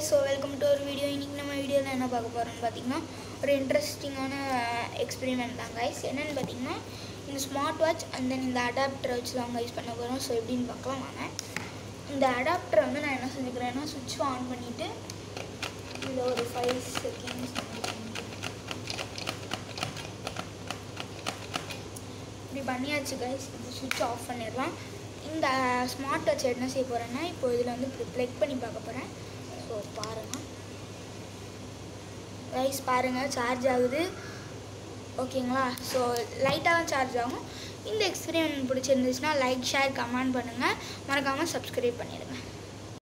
so welcome to ஒரு video இன்றைக்கி நம்ம வீடியோவில் என்ன பார்க்க போகிறோம்னு பார்த்தீங்கன்னா ஒரு இன்ட்ரெஸ்டிங்கான எக்ஸ்பெரிமெண்ட் தான் கைஸ் என்னென்னு பார்த்தீங்கன்னா இந்த ஸ்மார்ட் வாட்ச் அண்ட் தென் இந்த அடாப்டரை வச்சு தான் யூஸ் பண்ண போகிறோம் ஸோ எப்படின்னு பார்க்கலாம் வாங்க இந்த அடாப்டரை வந்து நான் என்ன செஞ்சுக்கிறேன்னா சுவிட்ச் ஆன் பண்ணிவிட்டு இதில் ஒரு ஃபைவ் செகண்ட்ஸ் இப்படி பண்ணியாச்சு கைஸ் இந்த சுவிட்ச் ஆஃப் பண்ணிடலாம் இந்த ஸ்மார்ட் வாட்ச் என்ன செய்ய போகிறேன்னா இப்போ இதில் வந்து இப்படி ப்ளக் பண்ணி பார்க்க போகிறேன் ஸோ பாருங்கள் ரைஸ் பாருங்கள் சார்ஜ் ஆகுது ஓகேங்களா ஸோ லைட்டாக தான் சார்ஜ் ஆகும் இந்த எக்ஸ்பீரியன்ஸ் பிடிச்சிருந்துச்சுன்னா லைக் ஷேர் கமெண்ட் பண்ணுங்கள் மறக்காமல் சப்ஸ்கிரைப் பண்ணிடுங்க